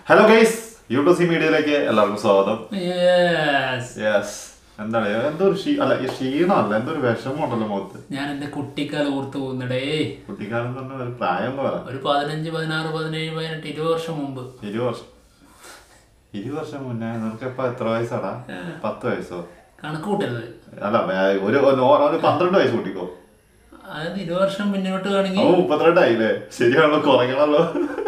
Hello guys യൂട്യൂസി മീഡിയയിലേക്ക് എല്ലാവർക്കും സ്വാഗതം Yes. യെസ് എന്താണ് എന്തോ ഒരു ക്ഷീ അല്ല ഈ ക്ഷീണമല്ല എന്തോ ഒരു വിഷമമുണ്ടല്ലോ മുഖത്ത് ഞാൻ എന്റെ കുട്ടിക്കാലം ഓർത്ത് പോകുന്നടേ കുട്ടിക്കാലം തന്നെ ഒരു പ്രായം എന്ന് പറയാം ഒരു പതിനഞ്ച് പതിനാറ് പതിനേഴ് പതിനെട്ട് ഇരുപത് വർഷം മുമ്പ് ഇരുപത് വർഷം ഇരുപത് വർഷം മുന്നേ നിനക്ക് ഇപ്പൊ എത്ര വയസ്സാടാ പത്ത് വയസ്സോ കണക്ക് കൂട്ടരുത് അല്ല വേ- ഒരു ഒരു- ഒരു പന്ത്രണ്ട് വയസ്സ് കൂട്ടിക്കോ അതായത് ഇരുപത് വർഷം മുന്നോട്ട് ഓ വേണമെങ്കിൽ മുപ്പത്തിരണ്ടായില്ലേ ശരിയാണല്ലോ കുറയ്ക്കണല്ലോ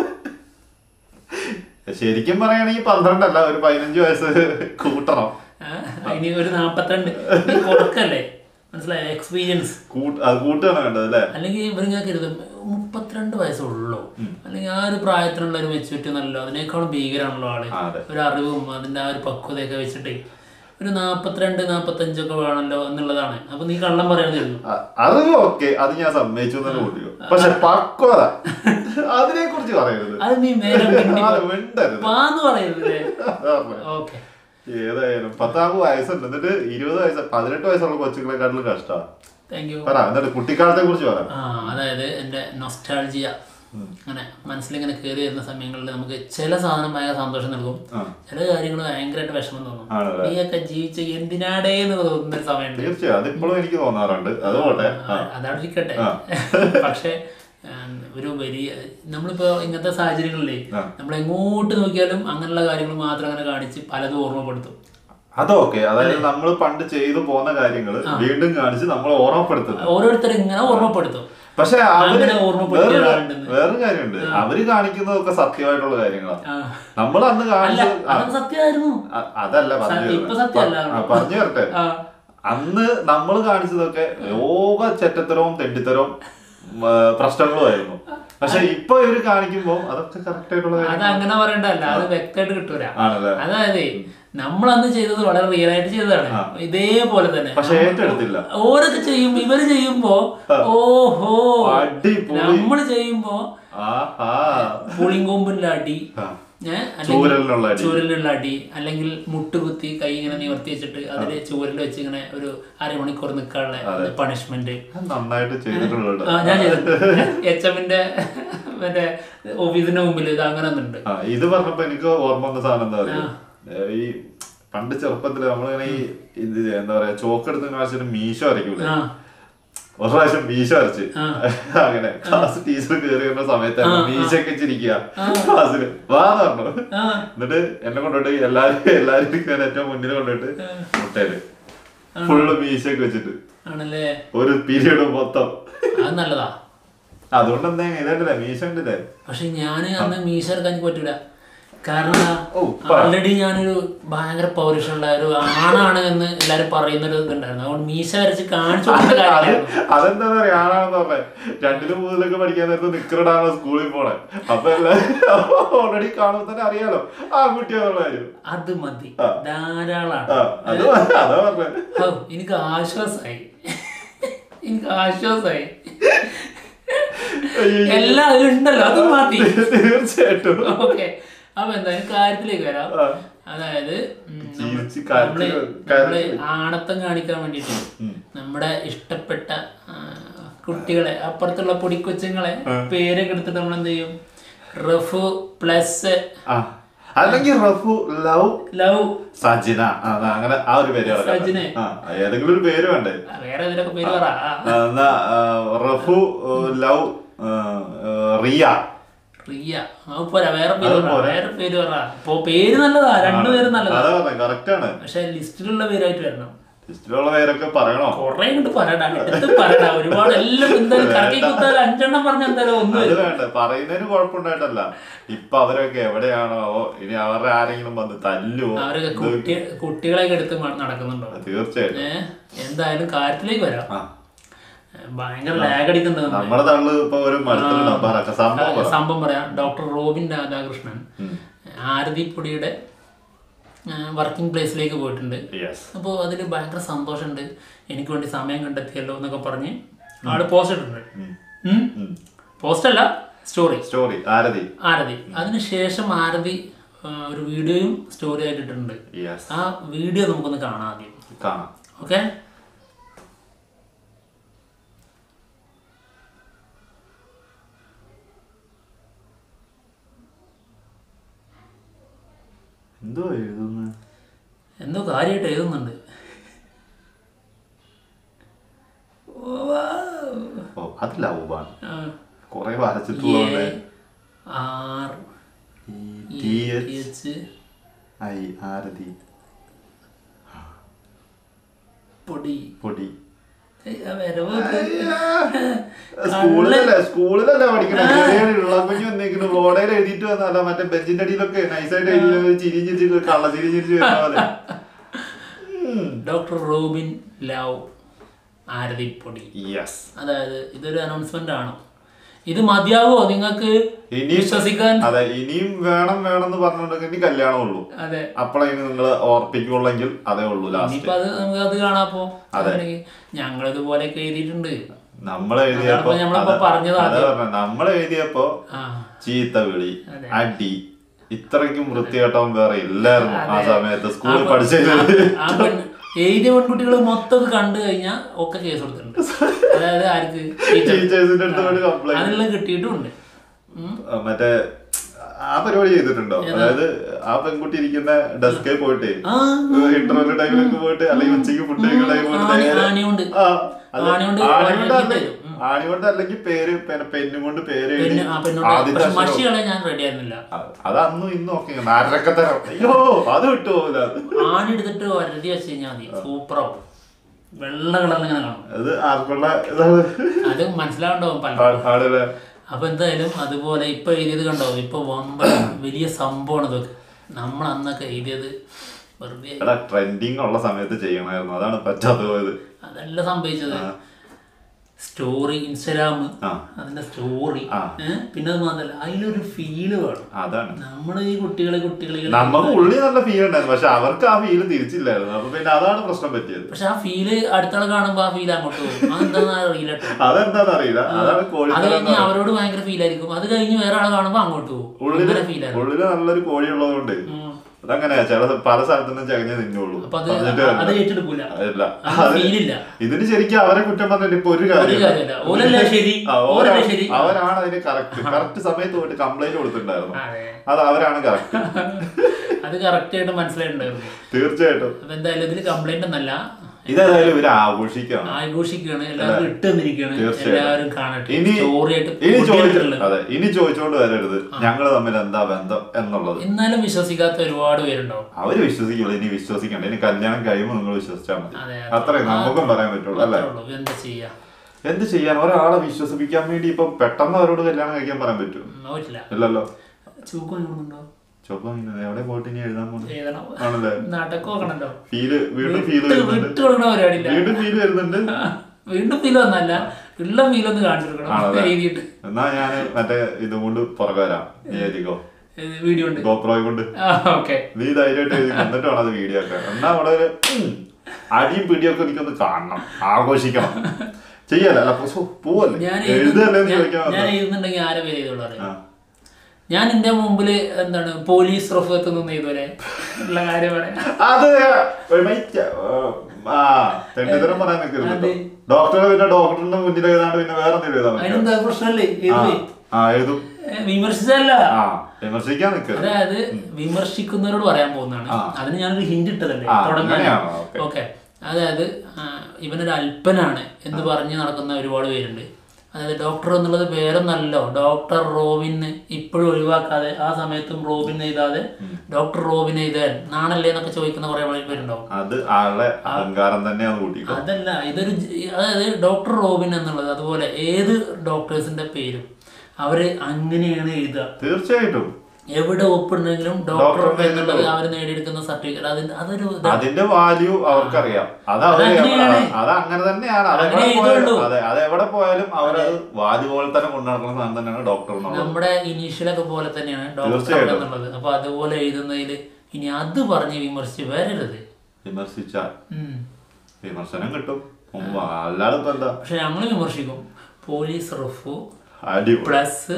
ശരിക്കും പറയുകയാണെങ്കിൽ പന്ത്രണ്ടല്ല ഒരു പതിനഞ്ച് വയസ്സ് കൂട്ടണം ഇനി ഒരു നാപ്പത്തിരണ്ട് നീ കൊടുക്കല്ലേ മനസ്സിലായോ എക്സ്പീരിയൻസ് കൂട്ട് അത് കൂട്ടുകയാണ് വേണ്ടത് അല്ലേ അല്ലെങ്കിൽ ഇവരിങ്ങനെ കരുതും മുപ്പത്തിരണ്ട് വയസ്സുള്ളൂ അല്ലെങ്കിൽ ആ ഒരു പ്രായത്തിനുള്ള ഒരു മെച്ചൂരിറ്റി നല്ലോ അതിനേക്കാളും ഭീകരമാണല്ലോ ആള് ആ, അതെ ഒരു അറിവും അതിന്റെ ആ ഒരു പക്വതയൊക്കെ വെച്ചിട്ട് ഒരു നാപ്പത്തിരണ്ട് നാപ്പത്തഞ്ചൊക്കെ വേണമല്ലോ എന്നുള്ളതാണ് അപ്പൊ നീ കള്ളം പറയാനായിരുന്നു അ- അത് ഓക്കെ അത് ഞാൻ സമ്മതിച്ചു എന്ന് തന്നെ കൂട്ടിയോ പക്ഷെ പക്വത അതിനെ കുറിച്ച് പറയരുത് അത് നീ നേരെ മിണ്ടി അത് മിണ്ടരുത് പാന്ന് പറയരുതല്ലേ അതാ പറഞ്ഞെ. ഓക്കെ ഏതായാലും പത്താമത് വയസ്സുണ്ട് എന്നിട്ട് ഇരുപത് വയസ്സ് പതിനെട്ട് വയസ്സുള്ള കൊച്ചുങ്ങളെക്കാട്ടിലും കഷ്ടമാണ് താങ്ക് യു പറ എന്നിട്ട് കുട്ടിക്കാലത്തെ കുറിച്ച് പറ ആ അതായത് എൻ്റെ നൊസ്റ്റാൾജിയ അങ്ങനെ മനസ്സിലിങ്ങനെ കയറി വരുന്ന സമയങ്ങളിൽ നമുക്ക് ചില സാധനം ഭയങ്കര സന്തോഷം നൽകും ആ. ചില കാര്യങ്ങൾ ഭയങ്കരമായിട്ട് വിഷമം തോന്നും ആണല്ലേ നീയൊക്കെ ജീവിച്ച എന്തിനാടേ എന്ന് തോന്നുന്ന ഒരു സമയമുണ്ട് തീർച്ചയായും അതിപ്പോഴും എനിക്ക് തോന്നാറുണ്ട് അത് പോട്ടെ ആ. അതവിടിരിക്കട്ടെ ആ. പക്ഷെ ഉം, ഒരു വലിയ നമ്മളിപ്പോ ഇങ്ങനത്തെ സാഹചര്യങ്ങളിലേ ആ. നമ്മൾ എങ്ങോട്ട് നോക്കിയാലും അങ്ങനെയുള്ള കാര്യങ്ങൾ മാത്രം അങ്ങനെ കാണിച്ച് പലതും ഓർമ്മപ്പെടുത്തും അതൊക്കെ അതായത് നമ്മൾ പണ്ട് ചെയ്തു പോന്ന കാര്യങ്ങൾ വീണ്ടും കാണിച്ച് നമ്മൾ ഓർമ്മപ്പെടുത്തുന്നു ഓരോരുത്തരും ഇങ്ങനെ ഓർമ്മപ്പെടുത്തും പക്ഷെ അവര് അങ്ങനെ ഓർമ്മപ്പെടുത്തിയ വേറൊരു ഒരാളുണ്ടെന്ന്. വേറൊരു കാര്യമുണ്ട് അവര് കാണിക്കുന്നതൊക്കെ സത്യമായിട്ടുള്ള കാര്യങ്ങളാണ് ആ. നമ്മൾ അന്ന് അല്ല കാണിച്ചത് ആ, അത് സത്യമായിരുന്നു അ- അതല്ല പറഞ്ഞു ഇപ്പൊ സത്യമല്ല. പറഞ്ഞു തരട്ടെ ആ. അന്ന് നമ്മൾ കാണിച്ചതൊക്കെ ലോക ചെറ്റത്തരവും തെണ്ടിത്തരവും ഉം, ആ, പ്രശ്നങ്ങളുമായിരുന്നു പക്ഷെ ഇപ്പൊ ഇവര് കാണിക്കുമ്പോ അതൊക്കെ കറക്റ്റ് ആയിട്ടുള്ള അത് കാര്യം അങ്ങനെ പറയണ്ടല്ല അത് വ്യക്തമായിട്ട് കിട്ടൂല ആണല്ലേ അതായത് നമ്മൾ അന്ന് ചെയ്തത് വളരെ റിയൽ ആയിട്ട് ചെയ്തതാണ് ഇതേപോലെ തന്നെ പക്ഷെ ഏറ്റെടുത്തില്ല ഓരോക്കെ ചെയ്യുമ്പോ ഇവര് ചെയ്യുമ്പോ ഓഹോ അടിപൊളി നമ്മൾ ചെയ്യുമ്പോ ആഹാ പുളിങ്കൊമ്പിനുള്ള അടി ആ. ഏ, അല്ലെങ്കിൽ ചൂരലിനുള്ള അടി ചൂരലിനുള്ള അടി അല്ലെങ്കിൽ മുട്ടുകുത്തി കൈ ഇങ്ങനെ നിവർത്തി വെച്ചിട്ട് അതില് ചൂരൽ വെച്ച് ഇങ്ങനെ ഒരു അരമണിക്കൂർ നിൽക്കാനുള്ള പണിഷ്മെന്റ് അത് നന്നായിട്ട് ചെയ്തിട്ടുള്ളത് ആ ഞാൻ ചെയ്തു എച്ച് എമ്മിന്റെ മറ്റേ ഓഫീസിന്റെ മുമ്പിൽ ഇത് അങ്ങനെ ഒന്നുണ്ട് ആ ഇത് പറഞ്ഞപ്പോ എനിക്ക് ഓർമ്മ വന്ന സാധനം എന്താ പറയാ ഈ പണ്ട് ചെറുപ്പത്തില് നമ്മളിങ്ങനെ ഈ ഇത് എന്താ പറയാ ചോക്കെടുത്ത് കാണിച്ചിട്ട് മീശ വരയ്ക്കൂലേ ആ ഒരു പ്രാവശ്യം മീശ വരച്ച് അങ്ങനെ ക്ലാസ് ടീച്ചർ കയറി വരുന്ന സമയത്ത് മീശയൊക്കെ ചിരിക്കുക ക്ലാസ്സിൽ വാന്ന് പറഞ്ഞു ആ എന്നിട്ട് എന്നെ കൊണ്ടുപോയിട്ട് എല്ലാരും എല്ലാരും ഇരിക്കുന്ന ഏറ്റവും മുന്നിൽ കൊണ്ടുപോയിട്ട് മുട്ടയില് ഫുള്ള് മീശയൊക്കെ വെച്ചിട്ട് ആണല്ലേ ഒരു പീരീഡ് മൊത്തം അത് നല്ലതാ അതുകൊണ്ട് എന്താ ഇതല്ലേ മീശ ഉണ്ടല്ലേ പക്ഷെ ഞാൻ അന്ന് മീശ എടുക്കാൻ എനിക്ക് പറ്റൂല കാരണം ഓ, ഓൾറെഡി ഞാനൊരു ഭയങ്കര പൗരുഷമുള്ള ഒരു ആണാണ് എന്ന് എല്ലാരും പറയുന്ന ഒരു ഇതുണ്ടായിരുന്നു അതുകൊണ്ട് മീശ വരച്ച് കാണിച്ചു കൊടുത്ത അത് കാര്യമായിരുന്നു അതെന്താ പറയാ ആണാണെന്ന് പറഞ്ഞേ രണ്ടിലും മൂന്നിലൊക്കെ പഠിക്കാൻ നേരത്ത് നിക്കറിടാണ് സ്കൂളിൽ പോണേ അപ്പൊ എല്ലാരും ഓൾറെഡി കാണുമ്പോ തന്നെ അറിയാലോ ആ കുട്ടിയാന്നുള്ള കാര്യം അത് മതി ധാരാളമാണ് ആ അത് അതാ പറഞ്ഞേ ഓ എനിക്ക് ആശ്വാസമായി എനിക്ക് ആശ്വാസമായി അയ്യോ, എല്ലാം അതിലുണ്ടല്ലോ അത് മതി തീർച്ചയായിട്ടും ഓക്കെ അപ്പൊ എന്തായാലും കാര്യത്തിലേക്ക് വരാം ആ. അതായത് ഉം, നമ്മ- ജീവിച്ച് നമ്മള് കാര്യത്തില് നമ്മള് ആണത്തം കാണിക്കാൻ വേണ്ടിട്ട് നമ്മുടെ ഇഷ്ടപ്പെട്ട ആ, കുട്ടികളെ അപ്പുറത്തുള്ള പൊടിക്കൊച്ചുങ്ങളെ പേരൊക്കെ എടുത്തിട്ട് നമ്മൾ എന്ത് ചെയ്യും റഫു പ്ലസ് ആ അല്ലെങ്കിൽ റഫു ലവ് ലവ് സജിന ആ, അതാ, അങ്ങനെ ആ ഒരു പേര് കിടക്കട്ടെ. സജിനെ. ആ ഏതെങ്കിലും ഒരു പേര് വേണ്ടേ വേറെ ഇതിലൊക്കെ പേര് പറ ആ, ആ, എന്നാ ആ, റഫു ലവ് ആ, ആ, റിയ റിയ അത് പോരാ വേറെ പേര് പറ വേറെ പേര് പറ ഇപ്പൊ പേര് നല്ലതാ രണ്ടുപേരും നല്ലതാ അതാ പറഞ്ഞേ കറക്റ്റ് ആണ് പക്ഷെ ലിസ്റ്റിലുള്ള പേരായിട്ട് വരണം ലിസ്റ്റിലുള്ള പേരൊക്കെ പറയണോ കൊറേ കൊണ്ട് പറയടാ എടുത്ത് പറയടാ ഒരുപാട് എല്ലാം എന്തായാലും കറക്കി കുത്താലും അഞ്ചെണ്ണം പറഞ്ഞ എന്തായാലും ഒന്ന് അത് വേണ്ട പറയുന്നതിന് കുഴപ്പമുണ്ടായിട്ടല്ല ഇപ്പൊ അവരൊക്കെ എവിടെയാണോ ഇനി അവരുടെ ആരെങ്കിലും വന്ന് തല്ലുവോ അവരൊക്കെ കുട്ടി കുട്ടികളെയൊക്കെ എടുത്ത് മ- നടക്കുന്നുണ്ടോ തീർച്ചയായിട്ടും ഏഹ് എന്തായാലും കാര്യത്തിലേക്ക് വരാം ആ ഭയങ്കര ലാഗ് അടിക്കുന്നത് നമ്മുടെ തള്ളു ഇപ്പൊ ഒരു മടുത്തിട്ടുണ്ടാവും പറ സംഭവം പറ സംഭവം പറയാം ഡോക്ടർ റോബിൻ രാധാകൃഷ്ണൻ ആരതിപ്പൊടിയുടെ വർക്കിംഗ് പ്ലേസിലേക്ക് പോയിട്ടുണ്ട് യെസ് അപ്പോൾ അതിൽ ഭയങ്കര സന്തോഷമുണ്ട് എനിക്ക് വേണ്ടി സമയം കണ്ടെത്തിയല്ലോ എന്നൊക്കെ പറഞ്ഞ് ആള് പോസ്റ്റ് ഇട്ടിട്ടുണ്ട് പോസ്റ്റ് അല്ല സ്റ്റോറി സ്റ്റോറി ആരതി ആരതി അതിനുശേഷം ആരതി ആ, ഒരു വീഡിയോയും സ്റ്റോറി ആയിട്ട് ഇട്ടിട്ടുണ്ട് യെസ് ആ വീഡിയോ നമുക്കൊന്ന് കാണാം ആദ്യം കാണാം ഓക്കെ എന്തോ എഴുതുന്നത് എന്തോ കാര്യമായിട്ട് എഴുതുന്നുണ്ട് ഓ, വാ. ഓ അത് ലവാണ് ആ, കൊറേ വരച്ചിട്ടുള്ളതുകൊണ്ട് A, R T E, H H, I Arathi Podi Podi ഏയ്, ആ വരവ് ഒക്കെ. സ്കൂളിലല്ലേ സ്കൂളിലല്ലേ പഠിക്കണേ ചെറിയ ഇളകുഞ്ഞു വന്നേക്കുന്നു ബോർഡയിൽ എഴുതിയിട്ട് വന്നല്ല മറ്റേ ബെഞ്ചിന്റെ അടിയിലൊക്കെ നൈസായിട്ട് എഴുതി ചിരി ചിരിച്ച് കള്ള ചിരി ചിരിച്ച് വരുന്ന പോലെ ഉം. Doctor Robin love Arathipodi yes അതായത് ഇതൊരു അനൗൺസ്മെന്റ് ആണ് ഇത് മതിയാവോ നിങ്ങൾക്ക് ഇനി വിശ്വസിക്കാൻ അതെ ഇനിയും വേണം വേണം എന്ന് പറഞ്ഞിട്ടുണ്ടെങ്കിൽ ഇനി കല്യാണം ഉള്ളൂ അതെ അപ്പോഴേ നിങ്ങൾ ഓർപ്പിക്കുള്ളെങ്കിൽ അതേ ഉള്ളൂ ലാസ്റ്റ് ഇനിയിപ്പോ അത് നമുക്ക് അത് കാണാപ്പോ ഞങ്ങൾ ഇതുപോലെയൊക്കെ എഴുതിയിട്ടുണ്ട് നമ്മൾ എഴുതിയപ്പോ അതാണ് നമ്മളിപ്പോ അതെ, പറഞ്ഞത് അതെ പറഞ്ഞെ. നമ്മൾ എഴുതിയപ്പോ ആ ചീത്ത വിളി അതെ. അടി ഇത്രയ്ക്കും വൃത്തികെട്ടവൻ വേറെ ഇല്ലായിരുന്നു ആ സമയത്ത് സ്കൂളിൽ പഠിച്ചത് ആ പെൺ എഴുതിയ പെൺകുട്ടികൾ മൊത്തം ഇത് കണ്ടു കഴിഞ്ഞാൽ ഒക്കെ കേസ് കൊടുത്തിട്ടുണ്ട് അതായത് ആർക്ക് ടീച്ചർ ടീച്ചേഴ്സിന്റെ അടുത്ത് വേണ്ടി കംപ്ലൈന്റ് അതിനുള്ള കിട്ടിയിട്ടുമുണ്ട് ഉം. മറ്റേ ആ പരിപാടി ചെയ്തിട്ടുണ്ടോ അതായത് ആ പെൺകുട്ടി ഇരിക്കുന്ന ഡെസ്കിൽ പോയിട്ട് ആ ഇന്റർവെൽ ടൈമിലൊക്കെ പോയിട്ട് അല്ലെങ്കിൽ ഉച്ചയ്ക്ക് ഫുഡ് കഴിക്കുന്ന ടൈം പോയിട്ട് ആണി- നേരെ- ആണിയുണ്ട് ആ, അത് ആണിയുണ്ട് ആണികൊണ്ട് വഴി അല്ലെ- തരും. ഉം. ആണികൊണ്ട് അല്ലെങ്കിൽ പേര് പിന്നെ പെന്നും കൊണ്ട് പേര് എഴുതി പിന്നെ ആ പെണ്ണോട് ആദ്യത്തെ പക്ഷെ അക്ഷരം മഷി കളയാൻ ഞാൻ റെഡി ആയിരുന്നില്ല അത് അത് അന്നും ഇന്നും ഒക്കെ നാരൊക്കെ തരാം അയ്യോ അത് വിട്ടുപോകില്ല അത് ആണി എടുത്തിട്ട് ഒരതി വെച്ച് കഴിഞ്ഞാൽ മതി സൂപ്പറാവും വെള്ള കളറിൽ ഇങ്ങനെ കാണും അത് ആർക്കുള്ള ഇതാണ് അത് മനസ്സിലാവുണ്ടാവും പല ആ- ആളുകളെ അപ്പൊ എന്തായാലും അതുപോലെ ഇപ്പൊ എഴുതിയത് കണ്ടോ ഇപ്പൊ വമ്പ വലിയ സംഭവമാണ് ഇതൊക്കെ നമ്മൾ അന്നൊക്കെ എഴുതിയത് വെറുതെ എടാ ട്രെൻഡിങ് ഉള്ള സമയത്ത് ചെയ്യണമായിരുന്നു അതാണ് പറ്റാതെ പോയത് അതല്ല സംഭവിച്ചത് സ്റ്റോറി ഇൻസ്റ്റാഗ്രാം ആ അതിന്റെ സ്റ്റോറി ആ. പിന്നെ അത് മാത്രല്ല അതിലൊരു ഫീല് വേണം അതാണ് നമ്മള് ഈ കുട്ടികളെ കുട്ടികളെ നമുക്ക് ഉള്ളി നല്ല ഫീൽ ഉണ്ടായിരുന്നു പക്ഷെ അവർക്ക് ആ ഫീൽ തിരിച്ചില്ലായിരുന്നു അപ്പൊ പിന്നെ അതാണ് പ്രശ്നം പറ്റിയത് പക്ഷെ ആ ഫീല് അടുത്താളെ കാണുമ്പോ ആ ഫീൽ അങ്ങോട്ട് പോകും അതെന്താന്ന് അറിയില്ല കേട്ടോ അതെന്താന്ന് അറിയില്ല അതാണ് അത് കോഴിത്തരം കഴിഞ്ഞ് അവരോട് ഭയങ്കര ഫീൽ ആയിരിക്കും അത് കഴിഞ്ഞ് വേറെ ആളെ കാണുമ്പോ അങ്ങോട്ട് പോകും ഉള്ളില് അങ്ങനെ ഫീൽ ആയിരിക്കും ഉള്ളില് നല്ലൊരു കോഴി ഉള്ളതുകൊണ്ട് അതങ്ങനെയാ ചില പല സ്ഥലത്തുനിന്നും ചകഞ്ഞേ തിന്നുള്ളൂ അപ്പൊ അത് പറഞ്ഞിട്ട് അത് കാര്യമില്ല. ഏറ്റെടുക്കൂല അതില്ല അത് ഫീലില്ല ഇതിന് ശരിക്കും അവരെ കുറ്റം പറഞ്ഞിട്ട് ഇപ്പൊ ഒരു ഒരു കാര്യം കാര്യമില്ല ഓലല്ലേ ശരി ആ, ഓലല്ലേ ഓരാ- ശരി അവരാണ് അതിന് കറക്റ്റ് കറക്റ്റ് സമയത്ത് പോയിട്ട് കംപ്ലൈന്റ് കൊടുത്തിട്ടുണ്ടായിരുന്നു അതെ അത് അവരാണ് കറക്റ്റ് അത് കറക്റ്റ് ആയിട്ട് മനസ്സിലായിട്ടുണ്ടായിരുന്നു തീർച്ചയായിട്ടും അപ്പൊ എന്തായാലും ഇതിൽ കംപ്ലൈന്റ് ഒന്നല്ല ഇതേതായാലും ഇവര് ആഘോഷിക്കുകയാണ് ആഘോഷിക്കുകയാണ് എല്ലാവരും ഇട്ട് തന്നിരിക്കുകയാണ് തീർച്ചയായും. എല്ലാവരും കാണട്ടെ ഇനി സ്റ്റോറി ആയിട്ട് ഇനി ചോദിച്ചു കൂട്ടിയിട്ടുള്ളത്. അതെ ഇനി ചോദിച്ചോണ്ട് വരരുത് ഞങ്ങള് തമ്മിൽ എന്താ ബന്ധം എന്നുള്ളത് എന്നാലും വിശ്വസിക്കാത്ത ഒരുപാട് പേരുണ്ടാവും അവര് വിശ്വസിക്കില്ല ഇനി വിശ്വസിക്കണ്ട ഇനി കല്യാണം കഴിയുമ്പോൾ നിങ്ങൾ വിശ്വസിച്ചാൽ മതി അതെ, അത്രേ നമുക്കും പറയാൻ പറ്റുള്ളൂ അല്ലേ അത്രേ ഉള്ളൂ. എന്താ ചെയ്യാ എന്ത് ചെയ്യാൻ ഒരാളെ വിശ്വസിപ്പിക്കാൻ വേണ്ടി ഇപ്പൊ പെട്ടെന്ന് അവരോട് കല്യാണം കഴിക്കാൻ പറയാൻ പറ്റുമോ ഉം, പറ്റില്ല ഇല്ലല്ലോ ചൂക്ക് വാങ്ങുന്നുണ്ടോ ചൊപ്പം എവിടെ പോയിട്ട് ഇനി എഴുതാൻ പോകുന്നു എഴുതണം ആണല്ലേ നാട്ടൊക്കെ നോക്കണല്ലോ ഫീല് വീണ്ടും ഫീല് വരുന്നുണ്ട് വിട്ട് കൊടുക്കണ പരിപാടിയില്ല വീണ്ടും ഫീല് വരുന്നുണ്ട് വീണ്ടും ഫീൽ വന്നല്ല ഉള്ള ഫീൽ ഒന്ന് കാണിച്ചു കൊടുക്കണം ആണല്ലേ? എഴുതിയിട്ട് എന്നാ ഞാൻ മറ്റേ ഇതും കൊണ്ട് പുറകെ വരാം നീ എഴുതിക്കോ വീഡിയോ ഉണ്ട് ഗോപ്രോയെ കൊണ്ട് ആ ഓക്കെ നീ ധൈര്യമായിട്ട് എഴുതി എന്നിട്ട് വേണം അത് വീഡിയോ ഒക്കെ എന്നാ അവിടെ ഒരു ഉം, അടിയും പിടിയൊക്കെ എനിക്കൊന്ന് കാണണം ആഘോഷിക്കണം ചെയ്യല്ല അല്ല പോ- പോവല്ലേ ഞാൻ എഴുതല്ലേ എന്ന് ഞാൻ- ചോദിക്കാൻ ഞാൻ വന്നതാ. എഴുതുന്നുണ്ടെങ്കിൽ ആരെ പേര് ചെയ്തോളൂ അറിയാം ആ. ഞാൻ എന്റെ മുമ്പില് എന്താണ് പോലീസ് റഫത്ത് നിന്ന് ചെയ്തോലെ ഉള്ള കാര്യം പറയാം അത് ഒരു മൈറ്റ, ആ തെണ്ടിത്തരം പറയാൻ നിൽക്കരുത് അതെ. ഡോക്ടറെ പിന്നെ ഡോക്ടറിന്റെ മുന്നിൽ എഴുതാണ്ട് പിന്നെ വേറെ എന്തെങ്കിലും എഴുതാൻ പറ്റുമോ? അതിനെന്താ പ്രശ്നമല്ലേ ആ എഴുതി ആ എഴുതും വിമർശിച്ചല്ല ആ വിമർശിക്കാൻ നിൽക്കരുത് അതായത് വിമർശിക്കുന്നവരോട് പറയാൻ പോകുന്നതാണ് ആ. അതിന് ഞാനൊരു ഹിന്റ് ഇട്ടതല്ലേ ആ, തുടങ്ങാൻ അങ്ങനെയാണോ? ഓക്കേ. ഓക്കെ അതായത് ആ, ഇവനൊരു അല്പനാണ് എന്ന് പറഞ്ഞ് നടക്കുന്ന ഒരുപാട് പേരുണ്ട് അതായത് ഡോക്ടർ എന്നുള്ളത് പേരൊന്നല്ലോ ഡോക്ടർ റോബിന് ഇപ്പോഴും ഒഴിവാക്കാതെ ആ സമയത്തും റോബിൻ എഴുതാതെ ഡോക്ടർ റോബിൻ എഴുതാൻ നാണല്ലേ എന്നൊക്കെ ചോദിക്കുന്ന കുറെ പേരുണ്ടാവും അത് ആളുടെ അഹങ്കാരം തന്നെയാണ് കൂട്ടിക്കോ അതല്ല ഇതൊരു ജ- അതായത് ഡോക്ടർ റോബിൻ എന്നുള്ളത് അതുപോലെ ഏത് ഡോക്ടേഴ്സിന്റെ പേരും അവര് അങ്ങനെയാണ് എഴുതുക തീർച്ചയായിട്ടും എവിടെ ഒപ്പുണ്ടെങ്കിലും ഡോക്ടർ ഡോക്ടർ എന്നുള്ളത് അവർ നേടിയെടുക്കുന്ന സർട്ടിഫിക്കറ്റ് അതിന് അതൊരു ഇതാ. അതിന്റെ വാല്യൂ അവർക്കറിയാം അത് അവര് അതങ്ങനെയാണ്. അത് അങ്ങനെ തന്നെയാണ് അത് അങ്ങനെ എവിടെ പോയാലും എഴുതുള്ളൂ. അതെ അത് എവിടെ പോയാലും അവരത് വാല്യൂ പോലെ തന്നെ കൊണ്ടു നടക്കുന്ന സാധനം തന്നെയാണ് ഡോക്ടർ എന്നുള്ളത് നമ്മുടെ ഇനീഷ്യലൊക്കെ പോലെ തന്നെയാണ് ഡോക്ടർ തീർച്ചയായിട്ടും. എന്നുള്ളത് അപ്പൊ അതുപോലെ എഴുതുന്നതിൽ ഇനി അത് പറഞ്ഞ് വിമർശിച്ച് വരരുത് വിമർശിച്ചാൽ ഉം. വിമർശനം കിട്ടും ഉം, അല്ലാതെ ഇപ്പൊ എന്താ പക്ഷെ ഞങ്ങൾ വിമർശിക്കും പോലീസ് റഫു അടിപൊളി പ്ലസ്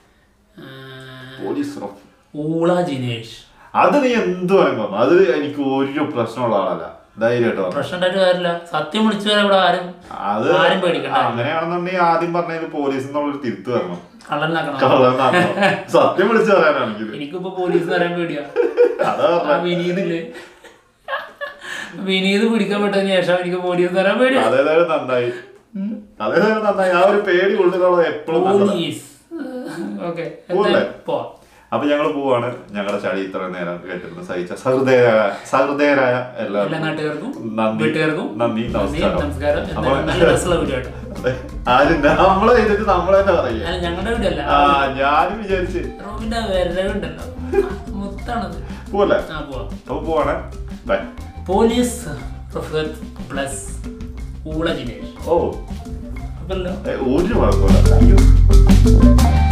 പോലീസ് റഫ്. ഊള ജിനേഷ് അത് നീ എന്ത് വേണം അത് എനിക്ക് ഒരു പ്രശ്നമുള്ള ആളല്ല ധൈര്യം കേട്ടോ പ്രശ്നം ഉണ്ടായിട്ട് കാര്യമില്ല സത്യം വിളിച്ചു വരാൻ ഇവിടെ ആരും അത് ആരും പേടിക്കണ്ട അങ്ങനെയാണെന്നുണ്ടെങ്കിൽ ആദ്യം പറഞ്ഞതിൽ പോലീസ് എന്നുള്ളൊരു തിരുത്ത് വരണം കള്ളനാക്കണം കള്ളനാണോ സത്യം വിളിച്ചു പറയാനാണെങ്കിൽ എനിക്കിപ്പോ പോലീസ് പറയാൻ പേടിയാ അതാ ആ വിനീതില്ലേ വിനീത് പിടിക്കാൻ പെട്ടതിന് ശേഷം എനിക്ക് പോലീസ് തരാൻ പേടിയാ അതേതായാലും നന്നായി അതേതായാലും നന്നായി ആ ഒരു പേടി ഉള്ളിലുള്ളത് എപ്പോഴും നല്ലതാ പോലീസ് ഓക്കെ പോവല്ലേ? പോവാം അപ്പൊ ഞങ്ങൾ പോവാണ് ഞങ്ങളുടെ ചളി ഇത്ര നേരം കേട്ടിരുന്ന് സഹിച്ച സഹൃദയരായ സഹൃദയരായ എല്ലാ എല്ലാവർക്കും നാട്ടുകാർക്കും നന്ദി വീട്ടുകാർക്കും നന്ദി നമസ്കാരം നമസ്കാരം അപ്പൊ എന്തായാലും നല്ല രസമുള്ള വീഡിയോ കേട്ടോ ആരും നമ്മളെ ചെയ്തിട്ട് നമ്മളെ തന്നെ പറയും അല്ല ഞങ്ങളുടെ വീഡിയോ അല്ല ആ ഞാനും വിചാരിച്ച് റോബിന്റെ വരവുണ്ടല്ലോ മുത്താണത് പോവല്ലേ ആ പോവാം അപ്പൊ പോവാണ് ബൈ പോലീസ് പ്രൊഫസർ പ്ലസ് ഊള ജിനേഷ് ഓ അപ്പല്ലോ ഏ, ഒരു കുഴപ്പമില്ല